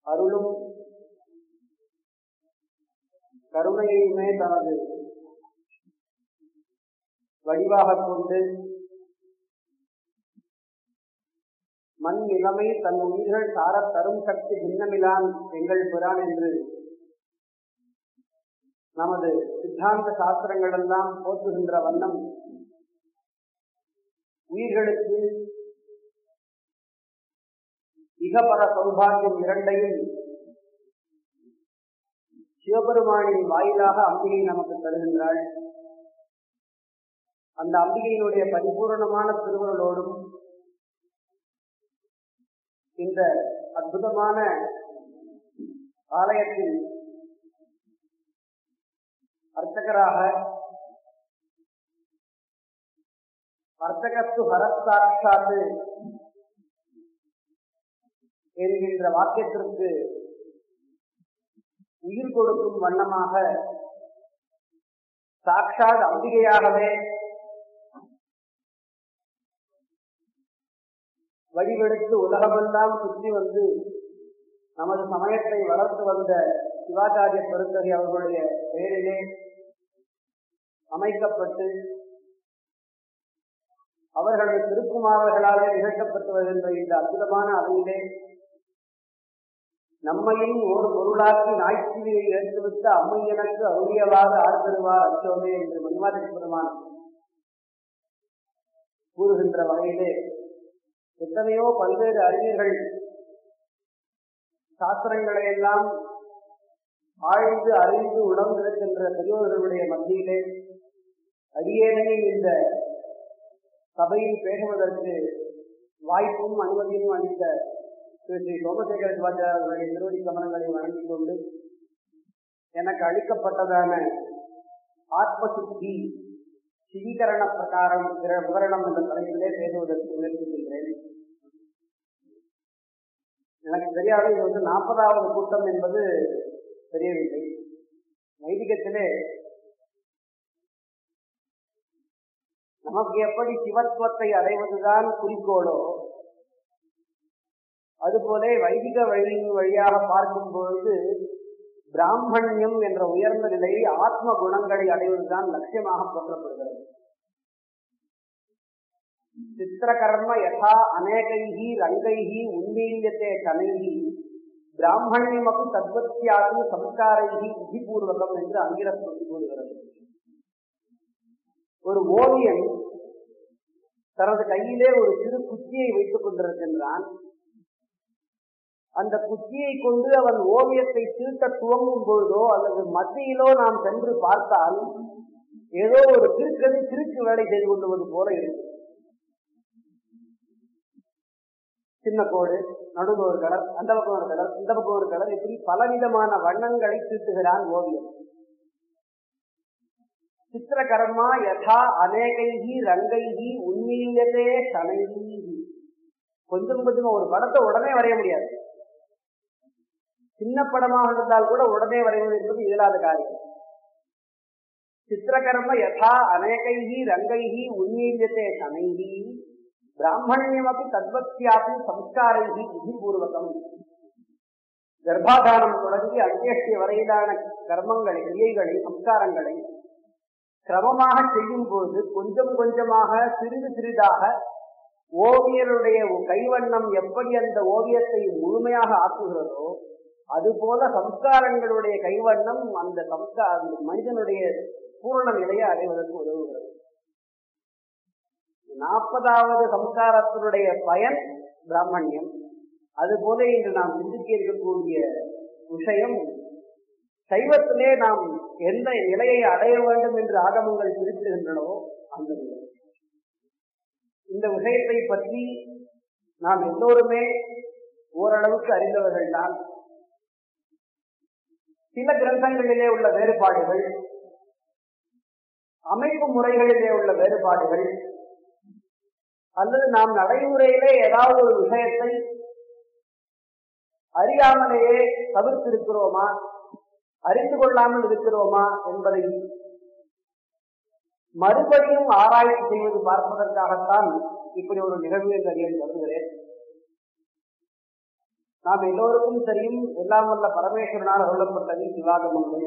அருளும் கருணையுமே தனது வடிவாக கொண்டு மண் நிலைமை தன் உயிர்கள் சாரத் தரும் சக்தி பின்னமிலான் எங்கள் பிரான் என்று நமது சித்தாந்த சாஸ்திரங்கள் எல்லாம் போற்றுகின்ற வண்ணம் உயிர்களுக்கு இகபர சௌபாகியம் இரண்டையும் சிவபெருமானின் வாயிலாக அம்பிகை நமக்கு தருகின்றாள் அந்த அம்பிகையினுடைய பரிபூர்ணமான திருவுருளோடும் இந்த அற்புதமான ஆலயத்தில் அர்ச்சகராக அர்ச்சகத்து ஹரஸ்தாட்சாத்து என்கின்ற வாக்கியத்திற்கு உயிர் கொடுக்கும் வண்ணமாக சாட்சாத் அம்பிகையாகவே வடிவெடுத்து உலகமெல்லாம் சுற்றி வந்து நமது சமயத்தை வளர்த்து வந்த சிவாச்சாரிய பெருந்தகை அவர்களுடைய பெயரிலே அமைக்கப்பட்டு அவர்களது திருக்குமாரர்களாலே நிகழ்த்தப்பட்டு வருகின்ற இந்த அற்புதமான அவையிலே நம்மையும் ஒரு பொருளாக்கி நாய்ச்சிவியை எடுத்துவிட்டு அம்மை எனக்கு அருளியவாறு ஆர்தருவார் அச்சோமே என்று மன்மாதி பெருமான் கூறுகின்ற வகையிலே எத்தனையோ பல்வேறு அறிஞர்கள் சாஸ்திரங்களை எல்லாம் ஆழ்ந்து அறிந்து உணர்ந்திருக்கின்ற பெரியோர்களுடைய மத்தியிலே அடியேனையும் இந்த சபையில் பேசுவதற்கு வாய்ப்பும் அனுமதியும் அளித்த திரு ஸ்ரீ சோமசேகர சிவாச்சாரிய அவர்களுடைய திருவடி கமனங்களை வழங்கிக் கொண்டு எனக்கு அளிக்கப்பட்டதான ஆத்மசுத்தி சிவீகரண பிரகாரம் விவரணம் என்ற தலைப்பிலே பேசுவதற்கு முயற்சிக்கின்றேன் எனக்கு தெரியாது இது வந்து நாற்பதாவது கூட்டம் என்பது தெரியவில்லை வைதிகத்திலே நமக்கு எப்படி சிவத்துவத்தை அடைவதுதான் குறிக்கோளோ அதுபோல வைதிக வழியின் வழியாக பார்க்கும் பொழுது பிராமணியம் என்ற உயர்ந்த நிலையை ஆத்ம குணங்களை அடைவதுதான் லட்சியமாக போற்றப்படுகிறது சித்திரகர்ம யதா அநேகைகி ரங்கைகி உன்மீயத்தே கனைகி பிராமணியமக்கு தத்வத்தியாது சம்ஸ்காரைகி விதிபூர்வகம் என்று அங்கிரஸ்வதி கூறுகிறது ஒரு ஓவியன் தனது கையிலே ஒரு சிறு குச்சியை வைத்துக் கொண்டிருக்கின்றான் அந்த குச்சியை கொண்டு அவன் ஓவியத்தை தீட்ட துவங்கும் பொழுதோ அல்லது மத்தியிலோ நாம் சென்று பார்த்தால் ஏதோ ஒரு கிறுக்கது கிறுக்கு வேலை செய்து கொள்வது போல இருக்கு சின்ன கோடு நடுவில் ஒரு கலர் அந்த பக்கம் ஒரு கலர் இந்த பக்கம் ஒரு கலர் இப்படி பலவிதமான வண்ணங்களை தீட்டுகிறான் ஓவியம் சித்திரகர்மா யதா அநேகைகி ரங்கைகி உண்மையிலே சனைகி கொஞ்சம் கொஞ்சமா ஒரு படத்தை உடனே வரைய முடியாது சின்ன படமாக இருந்தால் கூட உடனே வரைவது என்பது இயலாத காரியம் சித்திரகர்ம யதா அநேகைகி ரங்கைகி உண்மையிலே சனைகி பிராமணியமப்பி தத்வத்தியாப்பி சம்ஸ்காரைகி விதிபூர்வகம் கர்ப்பாதானம் தொடங்கி அந்தியஷ்டி வரையிலான கர்மங்களை கிரியைகளை சம்ஸ்காரங்களை கிரமமாக செய்யும் போது கொஞ்சம் கொஞ்சமாக சிறிது சிறிதாக ஓவியருடைய கைவண்ணம் எப்படி அந்த ஓவியத்தை முழுமையாக ஆக்குகிறதோ அதுபோல சம்ஸ்காரங்களுடைய கைவண்ணம் அந்த சம்ஸ்கார மனிதனுடைய பூரண நிலையை அடைவதற்கு உதவுகிறது நாற்பதாவது சம்ஸ்காரத்தினுடைய பயன் பிராமணியம் அதுபோல இன்று நாம் சிந்திக்க இருக்கக்கூடிய விஷயம் சைவத்திலே நாம் எந்த நிலையை அடைய வேண்டும் என்று ஆகமங்கள் குறிப்பிடுகின்றனவோ அந்த நிலை இந்த விஷயத்தை பற்றி நாம் எல்லோருமே ஓரளவுக்கு அறிந்தவர்கள் தான் சில கிரந்தங்களிலே உள்ள வேறுபாடுகள் அமைப்பு முறைகளிலே உள்ள வேறுபாடுகள் அல்லது நாம் நடைமுறையிலே ஏதாவது ஒரு விஷயத்தை அறியாமலேயே தவிர்த்திருக்கிறோமா அறிந்து கொள்ளாமல் இருக்கிறோமா என்பதை மறுபடியும் ஆராய்ச்சி செய்வது பார்ப்பதற்காகத்தான் இப்படி ஒரு நிகழ்வு என்று அறிய கருதுகிறேன் நாம் எல்லோருக்கும் தெரியும் எல்லாம் வல்ல பரமேஸ்வரனால் அருளப்பட்டது சிவாகமங்கள்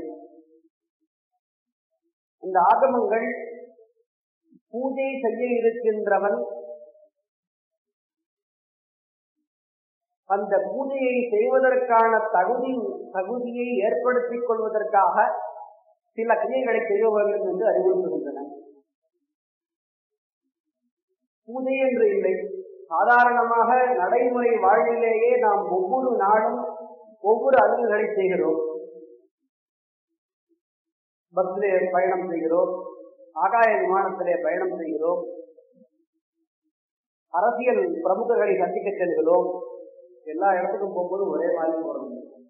இந்த ஆகமங்கள் பூஜை செய்ய இருக்கின்றவன் அந்த பூஜையை செய்வதற்கான தகுதி தகுதியை ஏற்படுத்திக் கொள்வதற்காக சில கிரியைகளை செய்ய வேண்டும் என்று அறிவுறுத்துகின்றன பூஜை என்று இல்லை சாதாரணமாக நடைமுறை வாழ்விலேயே நாம் ஒவ்வொரு நாளும் ஒவ்வொரு அலுவல்களை செய்கிறோம் பஸ்ஸிலே பயணம் செய்கிறோம் ஆகாய விமானத்திலே பயணம் செய்கிறோம் அரசியல் பிரமுகர்களை சந்திக்க செல்கிறோம் எல்லா இடத்துக்கும் போகும்போது ஒரே மாதிரி போறது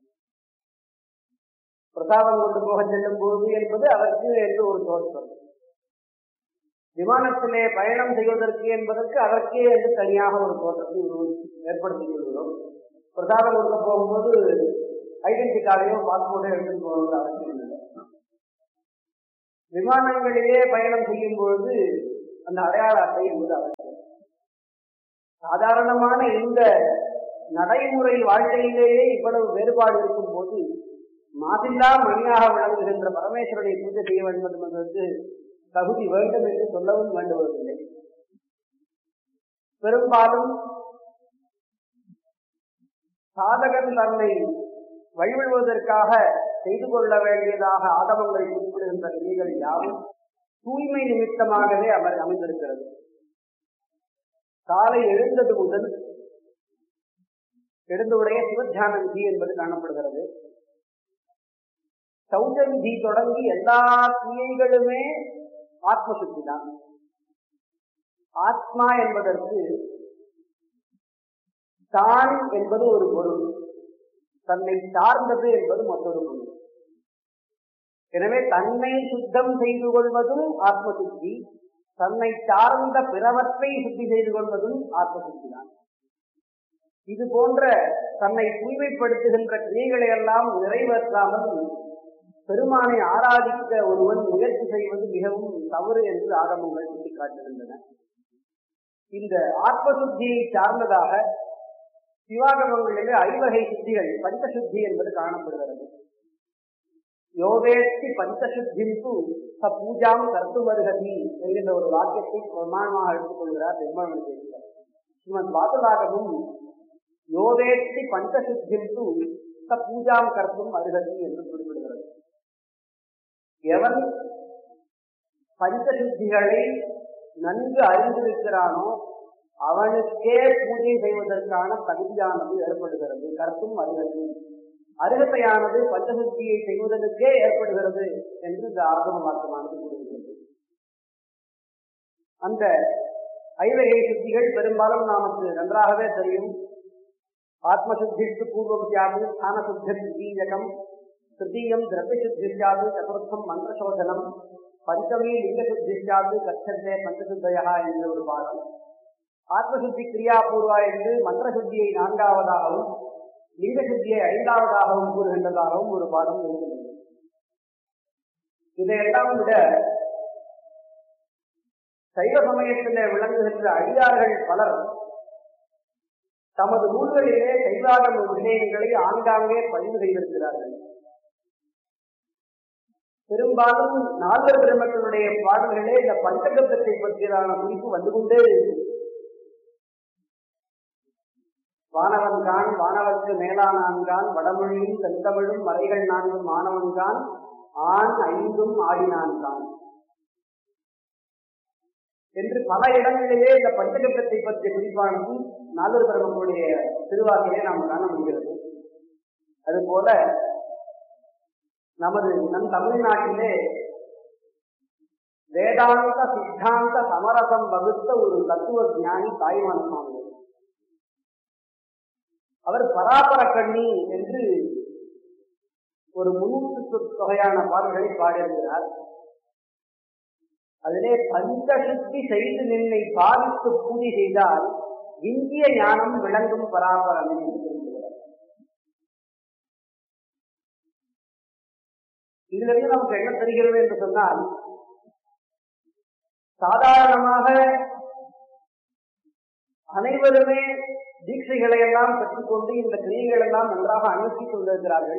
பிரசாதம் கொண்டு போக செல்லும் பொழுது என்பது அதற்கு என்று ஒரு தோற்றம் விமானத்திலே பயணம் செய்வதற்கு என்பதற்கு அதற்கே என்று தனியாக ஒரு தோற்றத்தை ஏற்படுத்திக் கொள்கிறோம் பிரசாதம் கொடுக்க போகும்போது ஐடென்டி கார்டையோ பாஸ்போர்ட்டோ எடுத்துட்டு போவது அவசியம் இல்லை விமானங்களிலே பயணம் செய்யும் பொழுது அந்த அடையாள அட்டை என்பது அவசியம் சாதாரணமான இந்த நடைமுறை வாழ்க்கையிலேயே இவ்வளவு வேறுபாடு இருக்கும் போது மாதில்லா மணியாக விளங்குகின்ற பரமேஸ்வரனை பூஜை செய்ய வேண்டும் என்பதற்கு தகுதி வேண்டும் என்று சொல்லவும் வேண்டுவதில்லை பெரும்பாலும் சாதகன் தன்னை வழிவிடுவதற்காக செய்து கொள்ள வேண்டியதாக ஆகமங்களை குறிப்பிடுகின்ற கிரிகள் யாவும் தூய்மை நிமித்தமாகவே அவர் அமைந்திருக்கிறது காலை எழுந்தது முதல் எழுந்தவுடைய சிவத்தியான விதி என்பது காணப்படுகிறது சௌஜ விதி தொடங்கி எல்லா கிரியைகளுமே ஆத்மசுத்தி தான் ஆத்மா என்பதற்கு தான் என்பது ஒரு பொருள் தன்னை சார்ந்தது என்பது மற்றொரு பொருள் எனவே தன்னை சுத்தம் செய்து கொள்வதும் ஆத்ம சுத்தி தன்னை சார்ந்த பிறவற்றை சுத்தி செய்து கொள்வதும் ஆத்ம சுத்தி தான் இது போன்ற தன்னை தூய்மைப்படுத்துகின்ற கிரியைகளை எல்லாம் நிறைவேற்றாமல் பெருமானை ஆராதிக்க ஒருவன் முயற்சி செய்வது மிகவும் தவறு என்று ஆகமங்கள் சுட்டிக்காட்டுகின்றன இந்த ஆத்ம சுத்தியை சார்ந்ததாக சிவாகமங்களிலே ஐவகை சுத்திகள் பஞ்சசுத்தி என்பது காணப்படுகிறது யோகேத்தி பஞ்சசுத்திந்து ச பூஜாம் கருத்து வருகதி என்கின்ற ஒரு வாக்கியத்தை பிரமாணமாக எடுத்துக் கொள்கிறார் பெருமாள் பேசுகிறார் ஸ்ரீமத் வாசலாகவும் யோகேத்தி பஞ்சசுத்திந்து ச பூஜாம் கருத்தும் அருகதி என்று குறிப்பிடுகிறது எவன் பஞ்சசுத்திகளை நன்கு அறிந்திருக்கிறானோ அவனுக்கே பூஜை செய்வதற்கான தகுதியானது ஏற்படுகிறது கருத்தும் அருகதி அருகத்தையானது பஞ்சசுத்தியை செய்வதற்கே ஏற்படுகிறது என்று இந்த ஆகம வாக்கமானது கூறுகிறது அந்த ஐவகை சுத்திகள் பெரும்பாலும் நமக்கு நன்றாகவே தெரியும் ஆத்மசுத்திக்கு பூர்வம் சியாது ஸ்தான சுத்தி தீயகம் திருத்தீயம் திரவிய சுத்தி சியாது சதுர்த்தம் மந்திரசோதனம் பஞ்சமி லிங்க சுத்தி சியாது கச்சந்தே பஞ்சசுத்தயா என்ற ஒரு பாடம் ஆத்மசுத்தி கிரியாபூர்வா என்று மந்திரசுத்தியை நான்காவதாகவும் லிங்க சுத்தியை ஐந்தாவதாகவும் கூறுகின்றதாகவும் ஒரு பாடம் இருக்கிறது இதையெல்லாம் விட சைவ சமயத்திலே விளங்குகின்ற அடியார்கள் பலர் தமது நூல்களிலே சைவாகம விஷயங்களை ஆங்காங்கே பதிவு செய்திருக்கிறார்கள் பெரும்பாலும் நால்வர் பெருமக்களுடைய பாடல்களே இந்த பஞ்சகத்தை பற்றியதான குறிப்பு வந்து கொண்டே இருக்கு வானவன்கான் வானவர்க்கு மேலானான்கான் வடமொழியும் செந்தமிழும் மலைகள் நான்கும் மாணவன்கான் ஆண் ஐந்தும் ஆடினான்கான் என்று பல இடங்களிலே இந்த பஞ்சகத்தை பற்றிய குறிப்பானது நாலூர் பெருமக்களுடைய திருவாக்கிலே நாம் காண முடிகிறது அதுபோல நமது நம் தமிழ்நாட்டிலே வேதாந்த சித்தாந்த சமரசம் வகுத்த ஒரு தத்துவ ஞானி தாய்மான் சுவாமி அவர் பராபர கண்ணி என்று ஒரு முன்னூற்று தொகையான பாடல்களை பாடியிருக்கிறார் அதிலே பஞ்சசுத்தி செய்து நின்னை பாவித்து பூஜை செய்தால் இந்திய ஞானம் விளங்கும் பராபரம் என்று சொல்கிறார் இதிலிருந்து நமக்கு என்ன தெரிகிறது என்று சொன்னால் சாதாரணமாக அனைவருமே தீட்சைகளை எல்லாம் பெற்றுக்கொண்டு இந்த கிரியைகள் எல்லாம் நன்றாக அனுஷ்டித்து கொண்டிருக்கிறார்கள்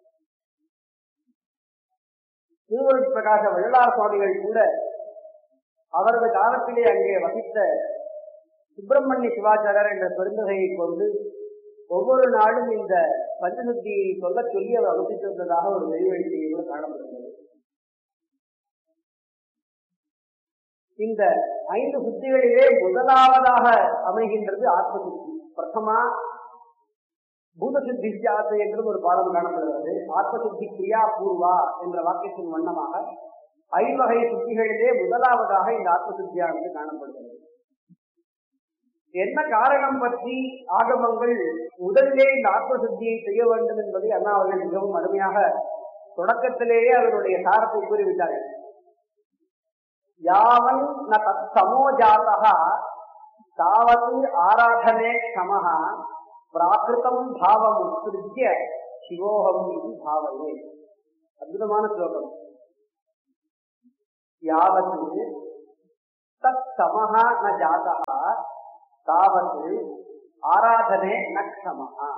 திருவருட் பிரகாச வள்ளலார் சுவாமிகள் கூட அவரது காலத்திலே அங்கே வசித்த சுப்பிரமணிய சிவாச்சாரியர் என்ற பெருந்தகையை கொண்டு ஒவ்வொரு நாளும் இந்த பஞ்சசுத்தியை சொல்ல சொல்லி அவர் அவசித்து வந்ததாக ஒரு நெறிவழிக்கையோடு காணப்படுகிறது இந்த ஐந்து சுத்திகளிலே முதலாவதாக அமைகின்றது ஆத்ம சுத்தி பிரதமா பூத சுத்தி ஜாத்து என்றும் ஒரு பாடம் காணப்படுகிறது ஆத்ம சுத்தி கிரியா பூர்வா என்ற வாக்கியத்தின் வண்ணமாக ஐவகை சுத்திகளிலே முதலாவதாக இந்த ஆத்ம சுத்தியானது காணப்படுகிறது என்ன காரணம் பற்றி ஆகமங்கள் முதலிலே இந்த ஆத்ம சுத்தியை செய்ய வேண்டும் என்பதை அண்ணா அவர்கள் மிகவும் அருமையாக தொடக்கத்திலேயே அவருடைய சாரத்தை கூறிவிட்டார்கள் யாவன் ந தத் சமோஜாதா தாவது ஆராதனே க்ஷமஹ பிராகிருதம் பாவம் உத்ஸ்ருத்திய சிவோகம் இது பாவையே அற்புதமான ஸ்லோகம் யாவது தத் சமஹ ந ஜாதா தாவது ஆராதனே ந க்ஷமஹ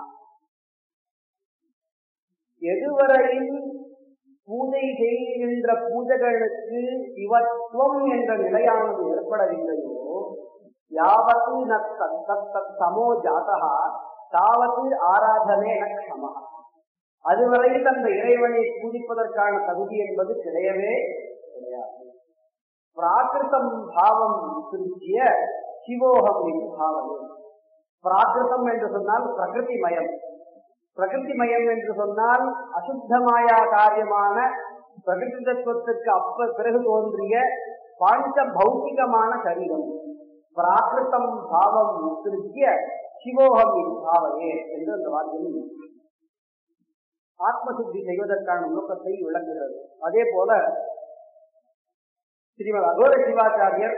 எதுவரையில் பூஜை செய்கின்ற பூஜைகளுக்கு சிவத்துவம் என்ற நிலையானது ஏற்படவில்லையோ யாவத்து நத் சமோ ஜாதகா தாவது ஆராதனே நக்ஷமா அதுவரையில் அந்த இறைவனை பூஜிப்பதற்கான தகுதி என்பது கிடையவே கிடையாது பிராகிருதம் பாவம் திருச்சிய சிவோகம் என்று பாவனை பிராகிருதம் என்று சொன்னால் பிரகிருதி மயம் பிரகிருதி மயம் என்று சொன்னால் அசுத்தமாயா காரியமான பிரகிருதி தத்துவத்துக்கு அப்ப பிறகு தோன்றிய பாஞ்ச பௌத்திகமான சரீரம் பிராகிருத்தம் பாவம் திருத்திய சிவோகம் இது பாவையே என்று அந்த வாக்கியம் ஆத்மசுத்தி செய்வதற்கான நோக்கத்தை விளக்குகிறது அதே போல ஸ்ரீமத் அகோர சிவாச்சாரியர்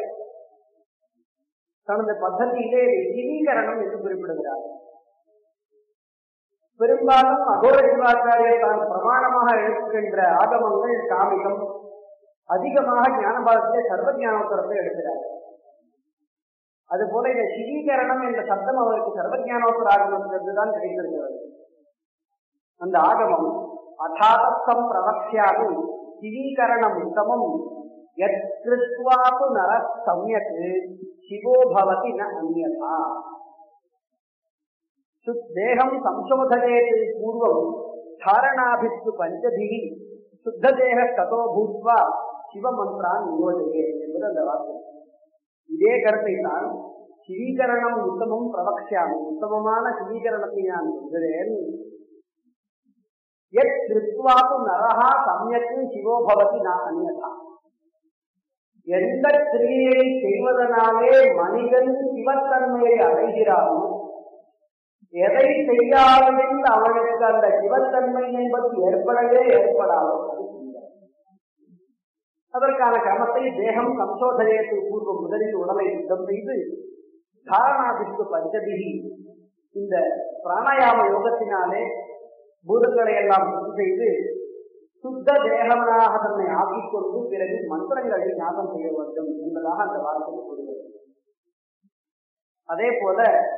தனது பദ്ധதியிலே திவீகரணம் என்று குறிப்பிடுகிறார் பெரும்பாலும் அகோர சிவாச்சாரியர் தான் பிரமாணமாக எடுக்கின்ற ஆகமங்கள் காமிகம் அதிகமாக ஞானபாதத்திலே சர்வ ஞானோத்தரத்தை எடுக்கிறார் அதுபோல இந்த சிவீகரணம் என்ற சப்தம் அவருக்கு சர்வஜானோத்தர ஆகமத்திலிருந்து தான் கிடைத்திருக்கிறது அந்த ஆகமம் அதாதத்தம் பிரவக்ஷாது சிவீகரணம் உத்தமம் யத்கிருத்வாபு நர சம்யக் சிவோ பவதி ந அந்யதா தேகம் சம்சோதனேத் பூர்வம் தாரணாபிஸ்து பஞ்சபிகி சுத்ததேக ததோ பூத்வா சிவமந்திரான் நியோஜயே என்பது அந்த வாக்கியம் இதே கருத்தை தான் சிவீகரணம் உத்தமம் பிரவக்ஷாமி உத்தமமான சிவீகரணத்தை நான் சொல்கிறேன் எத் திருத்வாப்பு நரகா சமயத்து சிவோ பவதி நான் அந்நதா எந்த கிரியையை செய்வதனாலே மனிதன் சிவத்தன்மையை அடைகிறானோ எதை செய்யாவிடில் அவனுக்கு அந்த சிவத்தன்மை என்பது ஏற்படவே ஏற்படாதோ அது அதற்கான கிரமத்தை தேகம் சம்சோதனையத்து பூர்வம் முதலில் உடலை சுத்தம் செய்து தாரணாதிக்கு பஞ்சபிகி இந்த பிராணாயாம யோகத்தினாலே பூதங்களை எல்லாம் சுத்தம் செய்து சுத்த தேகமனாக தன்னை ஆக்கிக் கொண்டு பிறகு மந்திரங்களை ஞாபகம் செய்ய வேண்டும் என்பதாக அந்த வார்த்தை கூறுகிறது அதே போல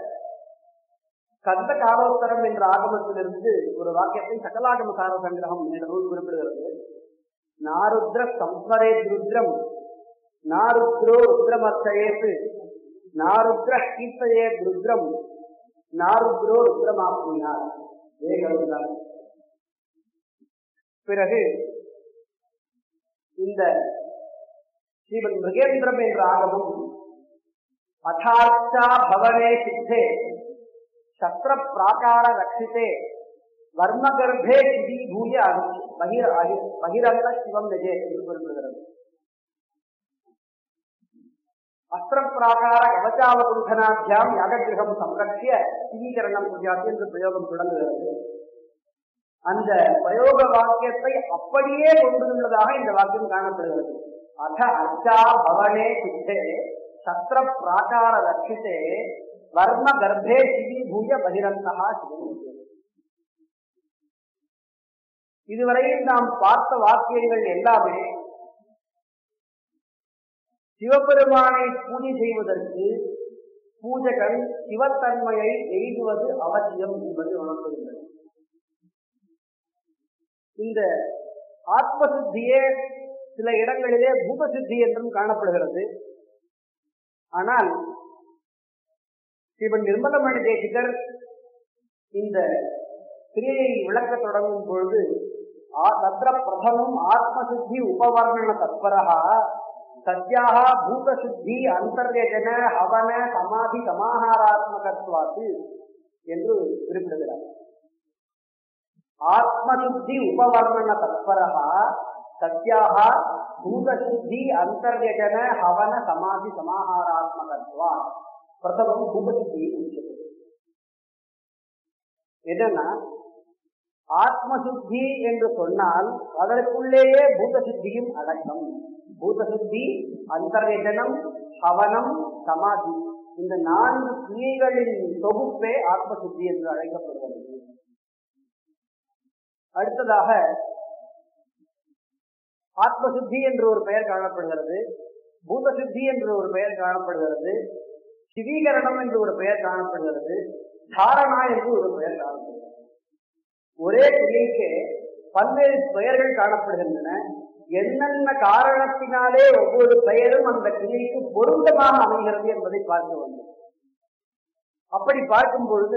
கந்த காலோத்தரம் என்ற ஆகமத்திலிருந்து ஒரு வாக்கியத்தை சகலாகம கார சங்கிரகம் என்ற நூல் குறிப்பிடுகிறது நாருத்ர சம்ஸ்மரே ருத்ரம் நாருத்ரோ ருத்ரமர்த்தயேத் நாருத்ர கீர்த்தயே ருத்ரம் நாருத்ரோ ருத்ரமாப்னியார் ஏகருதான் பிறகு இந்த ஸ்ரீமன் மிருகேந்திரம் என்ற ஆகமும் அதார்த்தா பவனே சித்தே சத்திர பிராகார ரட்சித்தே வர்மகர்ப்பே சிதி பூய பகிர் பகிரங்க சிவம் நெஜே என்று குறிப்பிடுகிறது அஸ்திர பிராகார கவச்சாவகுண்டனாத்தியாம் யாககிரகம் சம்ரட்சிய சிவீகரணம் புரியாது என்று பிரயோகம் தொடங்குகிறது அந்த பிரயோக வாக்கியத்தை அப்படியே கொண்டுள்ளதாக இந்த வாக்கியம் காணப்படுகிறது அத அச்சா பவனே சித்தே சத்திர பிராகார ரட்சித்தே வர்ம கர்ப்பே சிவி பூய பகிரந்தகா சிவம் இதுவரையில் நாம் பார்த்த வாக்கியங்கள் எல்லாமே சிவபெருமானை பூஜை செய்வதற்கு பூஜகன் சிவத்தன்மையை எய்துவது அவசியம் என்பதை உணர்த்துகின்றது இந்த ஆத்மசுத்தியே சில இடங்களிலே பூதசுத்தி என்றும் காணப்படுகிறது ஆனால் ஸ்ரீமன் நிர்மலமணி தேசிகர் இந்த கிரியையை விளக்கத் தொடங்கும் பொழுது தத்திர பிரதமம் ஆத்மசுத்தி உபவர்ணன தத்பரா சத்யாக பூதசுத்தி அந்தர்யஜன ஹவன சமாதி சமாஹாராத்மகத்வாத்து என்று குறிப்பிடுகிறார் ஆத்மசுத்தி உபவர்ணன தத்பரா சத்யாக பூதசுத்தி அந்தர்யஜன ஹவன சமாதி சமாஹாராத்மகத்வா பிரதமம் பூதசுத்தியை குறிக்கிறது என்னன்னா ஆத்மசுத்தி என்று சொன்னால் அதற்குள்ளேயே பூதசுத்தியும் அடக்கம் பூதசுத்தி அந்தர்யஜனம் ஹவனம் சமாதி இந்த நான்கு கிரியைகளின் தொகுப்பே ஆத்மசுத்தி என்று அழைக்கப்படுகிறது அடுத்ததாக ஆத்மசுத்தி என்று ஒரு பெயர் காணப்படுகிறது பூதசுத்தி என்று ஒரு பெயர் காணப்படுகிறது சிவீகரணம் என்று ஒரு பெயர் காணப்படுகிறது தாரணா என்று ஒரு பெயர் காணப்படுகிறது ஒரே கிரியைக்கு பல்வேறு பெயர்கள் காணப்படுகின்றன என்னென்ன காரணத்தினாலே ஒவ்வொரு பெயரும் அந்த கிரியைக்கு பொருத்தமாக அமைகிறது என்பதை பார்க்க வேண்டும் அப்படி பார்க்கும் பொழுது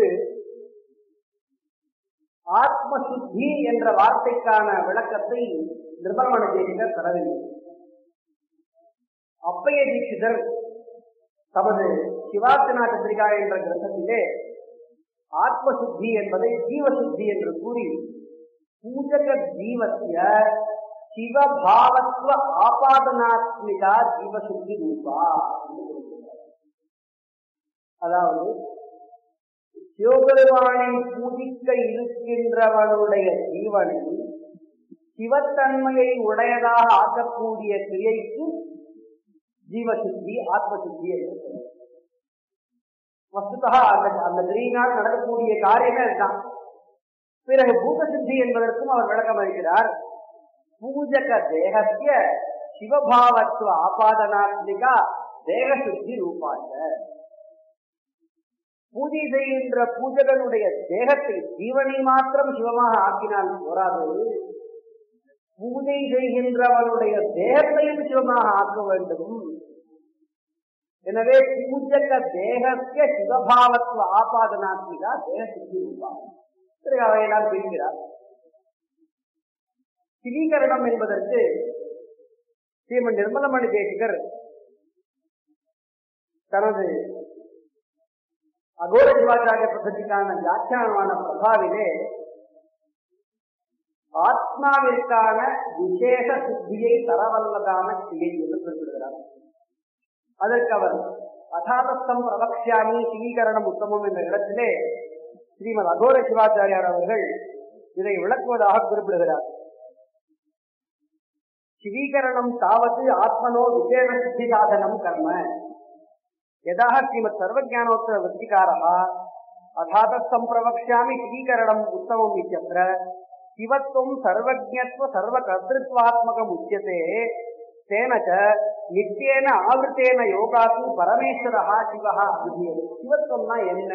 ஆத்மசுத்தி என்ற வார்த்தைக்கான விளக்கத்தை நிர்மலமண தேசிகர் தரவில்லை அப்பைய தீட்சிதர் தமது சிவாசனா சந்திரிகா என்ற கிரந்தத்திலே ஆத்மசுத்தி என்பதை ஜீவசுத்தி என்று கூறி பூஜக ஜீவசிய சிவபாவத்துவ ஆபாதனாத்மிகா ஜீவசுத்தி ரூபா அதாவது சிவபெருமானை பூஜிக்க இருக்கின்றவனுடைய ஜீவனை சிவத்தன்மையை உடையதாக ஆக்கக்கூடிய கிரியைக்கு ஜீவசுத்தி ஆத்மசுத்தி என்று வஸ்துதா அந்த அந்த கிரியினால் நடக்கக்கூடிய காரியமே அதுதான் பிறகு பூதசித்தி என்பதற்கும் அவர் விளக்கம் அளிக்கிறார் பூஜக தேகத்திய சிவபாவத்துவ ஆபாதனாத்மிகா தேகசுத்தி ரூபாங்க பூஜை செய்கின்ற பூஜகனுடைய தேகத்தை ஜீவனை மாத்திரம் சிவமாக ஆக்கினால் போராது பூஜை செய்கின்றவனுடைய தேகத்தையும் சிவமாக ஆக்க வேண்டும் எனவே பூஜக தேகத்திய சிவபாவத்துவ ஆபாதனாத்மிகா தேகசுத்தி ரூபாங்க பிறகு அவையெல்லாம் பிரிக்கிறார் சிவீகரணம் என்பதற்கு ஸ்ரீமன் நிர்மலமணி தேசிகர் தனது அகோர சிவாச்சாரிய பദ്ധதிக்கான வியாக்கியானமான பிரபாவிலே ஆத்மாவிற்கான விசேஷ சித்தியை தரவல்லதான கிளை என்று குறிப்பிடுகிறார் அதற்கு அவர் அதாதஸ்தம் பிரபக்ஷாமி சிவீகரணம் உத்தமம் என்ற இடத்திலே ஸ்ரீமத் அகோர சிவாச்சாரியார் அவர்கள் இதை விளக்குவதாக குறிப்பிடுகிறார் சிவீகரணம் தாவது ஆத்மனோ விசேஷ சித்தி சாதனம் கர்ம यदा श्रीमत् सर्वज्ञानोत्तर वृत्तिकारः अथातस्थं प्रवक्ष्यामि शिवीकरणम् उत्तमम् इत्यत्र शिवत्वं सर्वज्ञत्व सर्वकर्तृत्वात्मकम् उच्यते तेन च नित्येन आवृतेन योगात् परमेश्वरः शिवः अभिधीयते சிவத்துவம்னா என்ன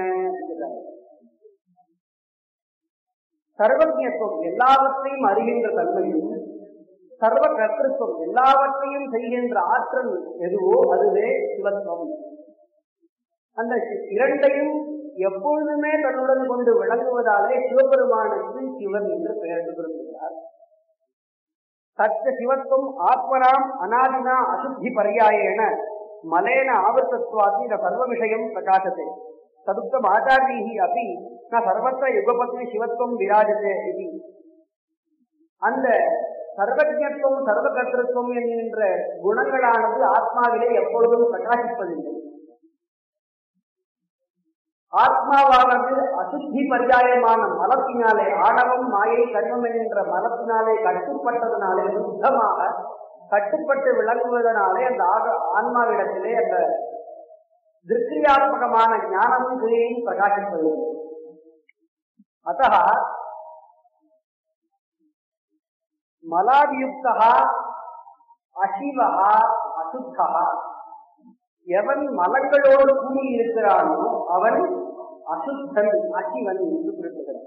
சர்வஜத்துவம் எல்லாவற்றையும் அறிகின்ற தன்மையும் சர்வ கர்த்தத்துவம் எல்லாவற்றையும் செய்கின்ற ஆற்றல் எதுவோ அதுவே சிவத்துவம் அந்த இரண்டையும் எப்பொழுதுமே தன்னுடன் கொண்டு விளங்குவதாலே சிவபெருமானுக்கு சிவன் என்று பெயர் குறிப்பிடுகிறார் சத்திய சிவத்துவம் ஆத்மனாம் அனாதினா அசுத்தி பரியாயேன மலேன ஆவர்த்தத்வாதி ந சர்வ விஷயம் பிரகாசத்தை ததுக்தம் ஆச்சாரியி அப்படி ந சர்வத்திர யுகபத்னி சிவத்துவம் விராஜதே இது அந்த சர்வஜத்துவம் சர்வகர்த்தத்துவம் என்கின்ற குணங்களானது ஆத்மாவிலே எப்பொழுதும் பிரகாசிப்பதில்லை ஆத்மாவானது அசுத்தி பரியாயமான மலத்தினாலே ஆணவம் மாயை கர்மம் என்கின்ற மலத்தினாலே கட்டுப்பட்டதனாலே சுத்தமாக கட்டுப்பட்டு விளங்குவதனாலே அந்த ஆக ஆன்மாவிடத்திலே அந்த திருக்கிரியாத்மகமான ஞானமும் கிரியையும் பிரகாசிப்பதில்லை அத்த மலாதியுக்தா அசிவா அசுத்தா எவன் மலங்களோடு கூடி இருக்கிறானோ அவன் அசுத்தன் அசிவன் என்று குறிப்பிடுகிறார்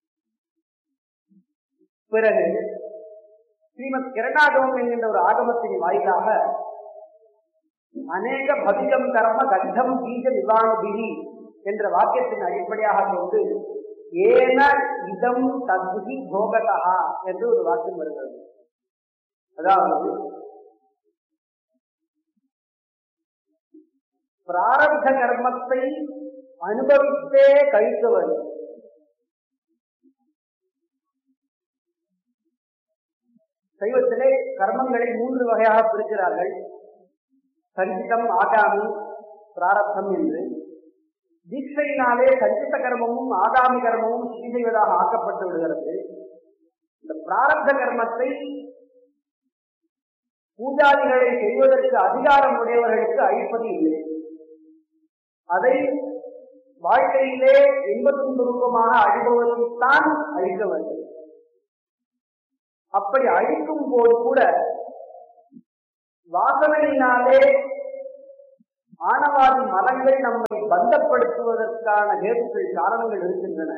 பிறகு ஸ்ரீமத் கிரணாகமம் என்கின்ற ஒரு ஆகமத்தின் வாயிலாக அநேக பதிகம் கர்ம கண்டம் பீஜ விவானுபிரி என்ற வாக்கியத்தின் அடிப்படையாக கொண்டு ஏன இதம் தத்வி போகதா என்று ஒரு வாக்கியம் வருகிறது அதாவது பிராரப்த கர்மத்தை அனுபவித்தே கழித்தவர் சைவத்திலே கர்மங்களை மூன்று வகையாக பிரிக்கிறார்கள் சஞ்சிதம் ஆகாமி பிராரப்தம் என்று தீட்சையினாலே சஞ்சித கர்மமும் ஆகாமி கர்மமும் ஸ்ரீ செய்வதாக ஆக்கப்பட்டு விடுகிறது இந்த பிராரப்த கர்மத்தை பூஜாதிகளை செய்வதற்கு அதிகாரம் உடையவர்களுக்கு அழிப்பது இல்லை அதை வாழ்க்கையிலே இன்பத்தும் துருக்கமாக அழிபவர்களைத்தான் அழிக்க வேண்டும் அப்படி அழிக்கும் போது கூட வாசனையினாலே ஆணவாதி மரங்கள் நம்மை பந்தப்படுத்துவதற்கான ஹேத்துக்கள் காரணங்கள் இருக்கின்றன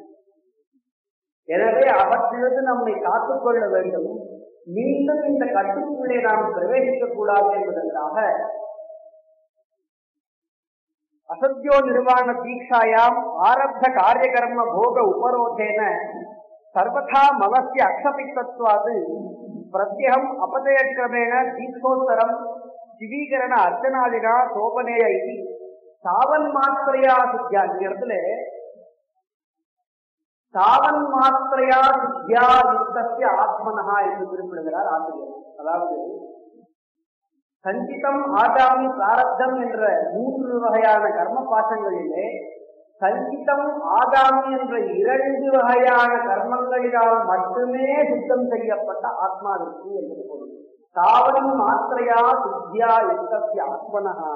எனவே அவற்றிலிருந்து நம்மை காத்துக்கொள்ள வேண்டும் மீண்டும் இந்த கட்டுக்குள்ளே நாம் பிரவேசிக்க கூடாது என்பதற்காக அசத்யோ நிர்வாண தீட்சாயாம் ஆரப்த காரியகர்ம போக உபரோதேன சர்வதா மனசிய அக்ஷபித்தத்வாது பிரத்யகம் அபதயக்கிரமேண தீட்சோத்தரம் சிவீகரண அர்ச்சனாதினா சோபனேய இது சாவன் மாத்திரையா சித்தியா இந்த இடத்துல சாவன் மாத்திரையா சித்தியா யுக்தசிய ஆத்மனஹா என்று குறிப்பிடுகிறார் ஆசிரியர் அதாவது சஞ்சிதம் ஆகாமி பிராரப்தம் என்ற மூன்று வகையான கர்ம பாசங்களிலே சஞ்சிதம் ஆகாமி என்ற இரண்டு வகையான கர்மங்களினால் மட்டுமே சுத்தம் செய்யப்பட்ட ஆத்மாவிற்கு என்று பொருள் தாவரம் மாத்திரையா சித்தியா யுக்தசிய ஆத்மனஹா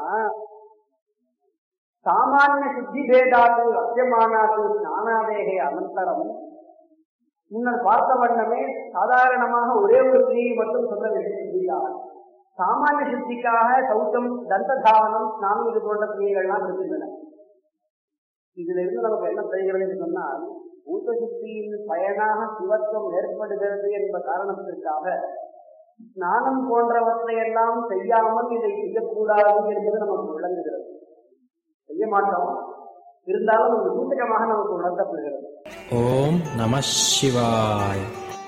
சாமானிய சுத்தி பேதாது அத்தியமானாது ஞானாதேகே அனந்தரம் முன்னர் பார்த்த வண்ணமே சாதாரணமாக ஒரே ஒரு கிரியை மட்டும் சொல்ல வேண்டும் சுத்தியாக சாமானிய சுத்திக்காக சௌச்சம் தந்த தாவனம் ஸ்நானம் இது போன்ற கிரியைகள்லாம் இருக்கின்றன இதுல இருந்து நமக்கு என்ன தெரிகிறது என்று சொன்னால் பூத சுத்தியின் பயனாக சிவத்துவம் ஏற்படுகிறது என்ற காரணத்திற்காக ஸ்நானம் போன்றவற்றை எல்லாம் செய்யாமல் இதை செய்யக்கூடாது என்பது நமக்கு விளங்குகிறது செய்ய மாட்டோம் இருந்தாலும் ஒரு சூச்சகமாக நமக்கு உணர்த்தப்படுகிறது ஓம் நம சிவாய்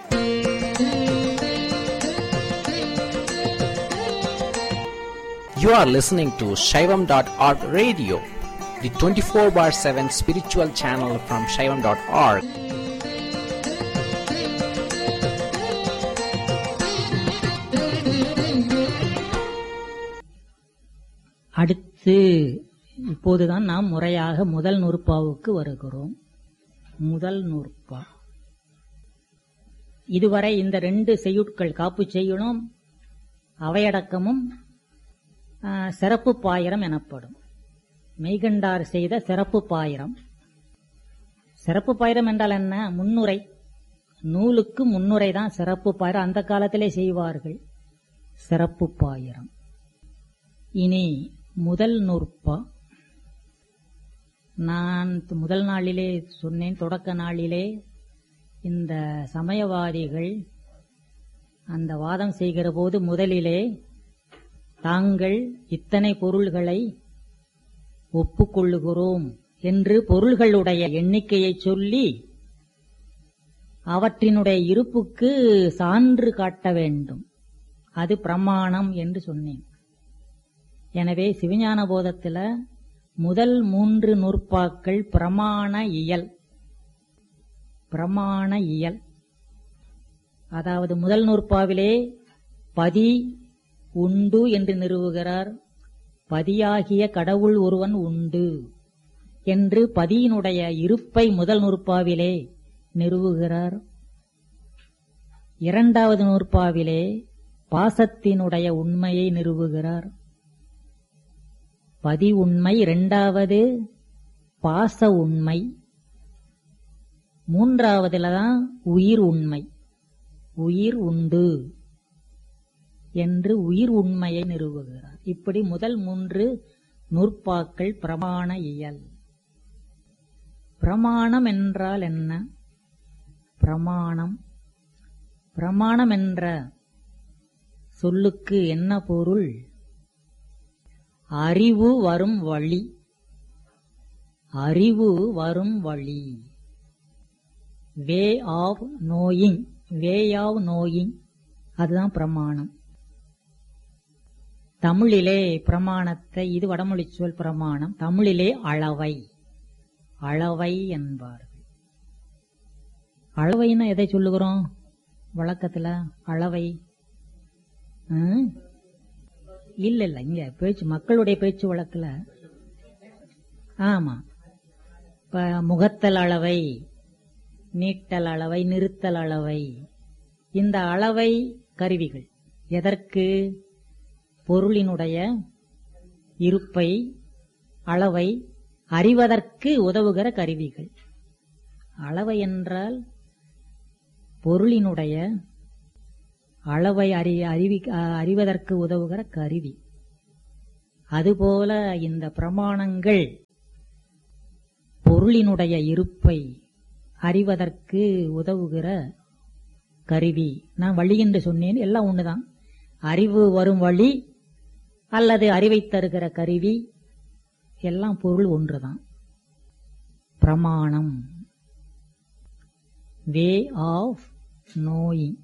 You are listening to Shaivam.org radio, the 24 bar 7 spiritual channel from Shaivam.org. அடுத்து இப்போதுதான் நாம் முறையாக முதல் நூற்பாவுக்கு வருகிறோம் முதல் நூற்பா இதுவரை இந்த ரெண்டு செய்யுட்கள் காப்பு செய்யணும் அவையடக்கமும் ஆ, சிறப்பு பாயிரம் எனப்படும் மெய்கண்டார் செய்த சிறப்பு பாயிரம் சிறப்பு பாயிரம் என்றால் என்ன முன்னுரை நூலுக்கு முன்னுரை தான் சிறப்பு பாயிரம் அந்த காலத்திலே செய்வார்கள் சிறப்பு பாயிரம் இனி முதல் நூற்பா நான் து- முதல் நாளிலே சொன்னேன் தொடக்க நாளிலே இந்த சமயவாதிகள் அந்த வாதம் செய்கிற போது முதலிலே தாங்கள் இத்தனை பொருள்களை ஒப்புக்கொள்ளுகிறோம் என்று பொருள்களுடைய எண்ணிக்கையை சொல்லி அவற்றினுடைய இருப்புக்கு சான்று காட்ட வேண்டும் அது பிரமாணம் என்று சொன்னேன் எனவே சிவஞான போதத்துல முதல் மூன்று நூற்பாக்கள் பிரமாண இயல் பிரமாண இயல் அதாவது முதல் நூற்பாவிலே பதி உண்டு என்று நிறுவுகிறார் பதியாகிய கடவுள் ஒருவன் உண்டு என்று பதியினுடைய இருப்பை முதல் நூற்பாவிலே நிறுவுகிறார் இரண்டாவது நூற்பாவிலே பாசத்தினுடைய உண்மையை நிறுவுகிறார் பதி உண்மை இரண்டாவது பாச உண்மை மூன்றாவதுல தான் உயிர் உண்மை உயிர் உண்டு என்று உயிர் உண்மையை நிறுவுகிறார் இப்படி முதல் மூன்று நூற்பாக்கள் பிரமாண இயல் பிரமாணம் என்றால் என்ன பிரமாணம் பிரமாணம் என்ற சொல்லுக்கு என்ன பொருள் அறிவு வரும் வழி அறிவு வரும் வழி way of knowing way of knowing அதுதான் பிரமாணம் தமிழிலே பிரமாணத்தை இது வடமொழி சொல் பிரமாணம் தமிழிலே அளவை அளவை என்பார்கள் அளவைன்னா எதை சொல்லுகிறோம் வழக்கத்துல அளவை ம்? இல்ல இல்ல இங்க பேச்சு மக்களுடைய பேச்சு வழக்குல ஆமா இப்ப முகத்தல் அளவை நீட்டல் அளவை நிறுத்தல் அளவை இந்த அளவை கருவிகள் எதற்கு பொருளினுடைய இருப்பை அளவை அறிவதற்கு உதவுகிற கருவிகள் அளவை என்றால் பொருளினுடைய அளவை அறி அறிவி அறிவதற்கு உதவுகிற கருவி அதுபோல இந்த பிரமாணங்கள் பொருளினுடைய இருப்பை அறிவதற்கு உதவுகிற கருவி நான் வழி என்று சொன்னேன் எல்லாம் ஒண்ணுதான் அறிவு வரும் வழி அல்லது அறிவை தருகிற கருவி எல்லாம் பொருள் ஒன்றுதான் பிரமாணம் வே ஆஃப் நோயிங்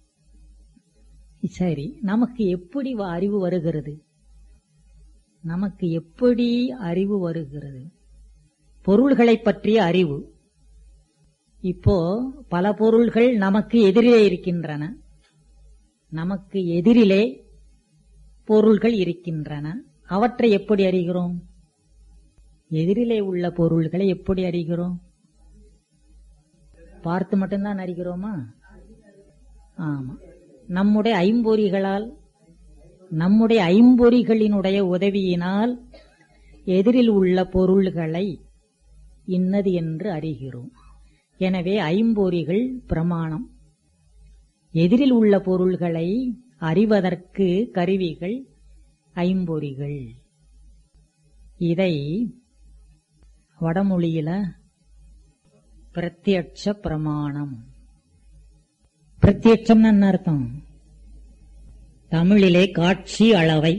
சரி நமக்கு எப்படி வ- அறிவு வருகிறது நமக்கு எப்படி அறிவு வருகிறது பொருள்களை பற்றிய அறிவு இப்போ பல பொருள்கள் நமக்கு எதிரிலே இருக்கின்றன நமக்கு எதிரிலே பொருள்கள் இருக்கின்றன அவற்றை எப்படி அறிகிறோம் எதிரிலே உள்ள பொருள்களை எப்படி அறிகிறோம் பார்த்து மட்டும்தான் அறிகிறோமா ஆமா நம்முடைய ஐம்பொறிகளால் நம்முடைய ஐம்பொறிகளினுடைய உதவியினால் எதிரில் உள்ள பொருள்களை இன்னது என்று அறிகிறோம் எனவே ஐம்பொறிகள் பிரமாணம் எதிரில் உள்ள பொருள்களை அறிவதற்கு கருவிகள் ஐம்பொறிகள் இதை வடமொழியில பிரத்யட்ச பிரமாணம் பிரத்யட்சம்னு என்ன அர்த்தம் தமிழிலே காட்சி அளவை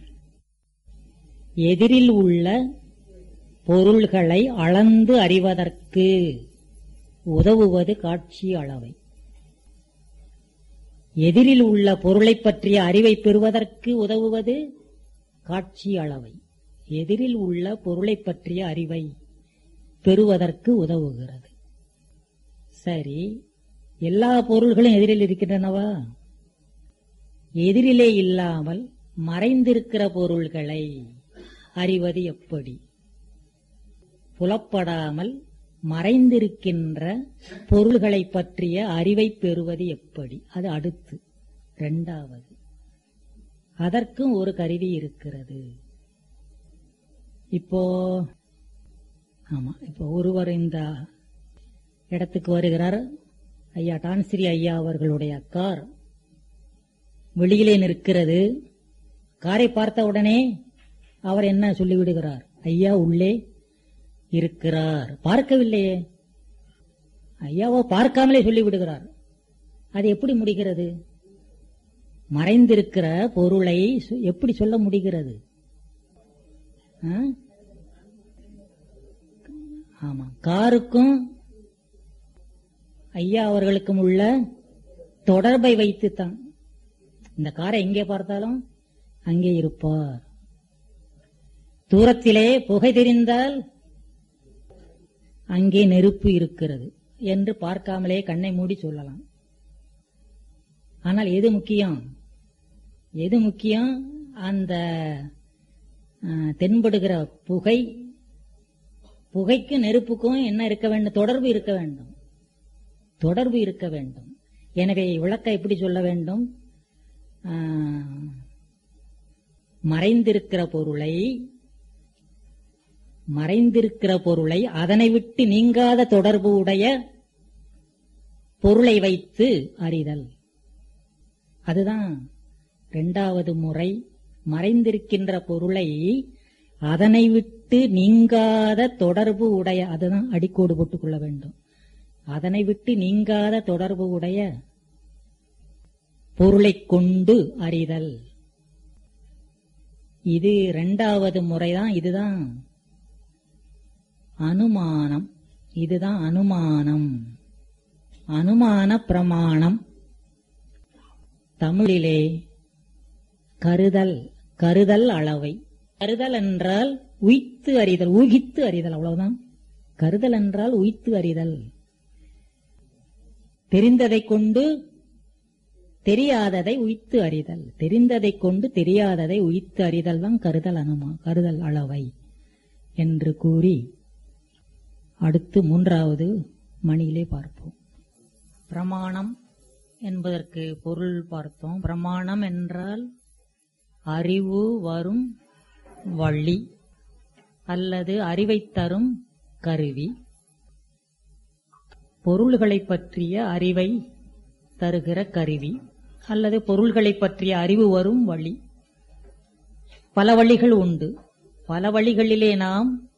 எதிரில் உள்ள பொருள்களை அளந்து அறிவதற்கு உதவுவது காட்சி அளவை எதிரில் உள்ள பொருளைப் பற்றிய அறிவை பெறுவதற்கு உதவுவது காட்சி அளவை எதிரில் உள்ள பொருளைப் பற்றிய அறிவை பெறுவதற்கு உதவுகிறது சரி எல்லா பொருள்களும் எதிரில் இருக்கின்றனவா எதிரிலே இல்லாமல் மறைந்திருக்கிற பொருள்களை அறிவது எப்படி புலப்படாமல் மறைந்திருக்கின்ற பொருள்களைப் பற்றிய அறிவை பெறுவது எப்படி அது அடுத்து இரண்டாவது அதற்கும் ஒரு கருவி இருக்கிறது இப்போ ஆமா இப்போ ஒருவர் இந்த இடத்துக்கு வருகிறார் ஐயா டான்சிரி ஐயா அவர்களுடைய கார் வெளியிலே நிற்கிறது காரை பார்த்த உடனே அவர் என்ன சொல்லிவிடுகிறார் ஐயா உள்ளே இருக்கிறார் பார்க்கவில்லையே ஐயாவோ பார்க்காமலே சொல்லிவிடுகிறார் அது எப்படி முடிகிறது மறைந்திருக்கிற பொருளை சொ- எப்படி சொல்ல முடிகிறது ஆ? ஆமா காருக்கும் ஐயா அவர்களுக்கும் உள்ள தொடர்பை வைத்துத்தான் இந்த காரை எங்கே பார்த்தாலும் அங்கே இருப்பார் தூரத்திலே புகை தெரிந்தால் அங்கே நெருப்பு இருக்கிறது என்று பார்க்காமலே கண்ணை மூடி சொல்லலாம் ஆனால் எது முக்கியம் எது முக்கியம் அந்த ஆ, தென்படுகிற புகை புகைக்கும் நெருப்புக்கும் என்ன இருக்க வேண்டும் தொடர்பு இருக்க வேண்டும் தொடர்பு இருக்க வேண்டும் எனவே விளக்க எப்படி சொல்ல வேண்டும் ஆ, மறைந்திருக்கிற பொருளை மறைந்திருக்கிற பொருளை அதனை விட்டு நீங்காத தொடர்பு உடைய பொருளை வைத்து அறிதல் அதுதான் இரண்டாவது முறை மறைந்திருக்கின்ற பொருளை அதனை விட்டு நீங்காத தொடர்பு உடைய அதுதான் அடிக்கோடு போட்டுக் கொள்ள வேண்டும் அதனை விட்டு நீங்காத தொடர்பு உடைய பொருளைக் கொண்டு அறிதல் இது இரண்டாவது முறைதான் இதுதான் அனுமானம் இதுதான் அனுமானம் அனுமான பிரமாணம் தமிழிலே கருதல் கருதல் அளவை கருதல் என்றால் உய்த்து அறிதல் ஊகித்து அறிதல் அவ்வளவுதான் கருதல் என்றால் உய்த்து அறிதல் தெரிந்ததைக் கொண்டு தெரியாததை உய்த்து அறிதல் தெரிந்ததைக் கொண்டு தெரியாததை உய்த்து அறிதல் தான் கருதல் அனுமா கருதல் அளவை என்று கூறி அடுத்து மூன்றாவது மணியிலே பார்ப்போம் பிரமாணம் என்பதற்கு பொருள் பார்த்தோம் பிரமாணம் என்றால் அறிவு வரும் வழி அல்லது அறிவைத் தரும் கருவி பொருள்களைப் பற்றிய அறிவை தருகிற கருவி அல்லது பொருள்களைப் பற்றிய அறிவு வரும் வழி பல வழிகள் உண்டு பல வழிகளிலே நாம்